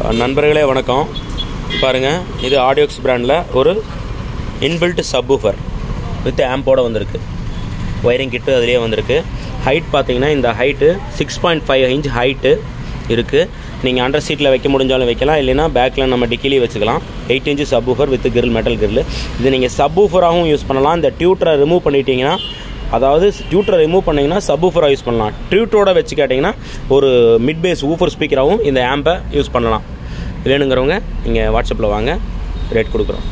நண்பர்களே வணக்கம் பாருங்கள் இது ஆடியோக்ஸ் பிராண்டில் ஒரு இன்பில்ட் சப்வூஃபர் வித் ஆம்போட வந்திருக்கு ஒயரிங் கிட்டு அதுலேயே வந்திருக்கு ஹைட் பார்த்தீங்கன்னா இந்த height six point five inch height இருக்குது நீங்கள் அண்டர் சீட்டில் வைக்க முடிஞ்சாலும் வைக்கலாம் இல்லைன்னா பேக்கில் நம்ம டிக்கிலேயே வச்சுக்கலாம் eight inch subwoofer with grill metal grill இது நீங்கள் சப்வூஃபராகவும் யூஸ் பண்ணலாம் இந்த டியூட்டரை ரிமூவ் பண்ணிட்டீங்கன்னா அதாவது டியூட்டரை ரிமூவ் பண்ணிங்கன்னா சப்வூஃபராக யூஸ் பண்ணலாம் டியூட்டரோட வச்சு கேட்டிங்கன்னா ஒரு மிட் பேஸ் ஊஃபர் ஸ்பீக்கராகவும் இந்த ஆம்பை யூஸ் பண்ணலாம் வேணுங்கிறவங்க நீங்கள் வாட்ஸ்அப்பில் வாங்க ரேட் கொடுக்குறோம்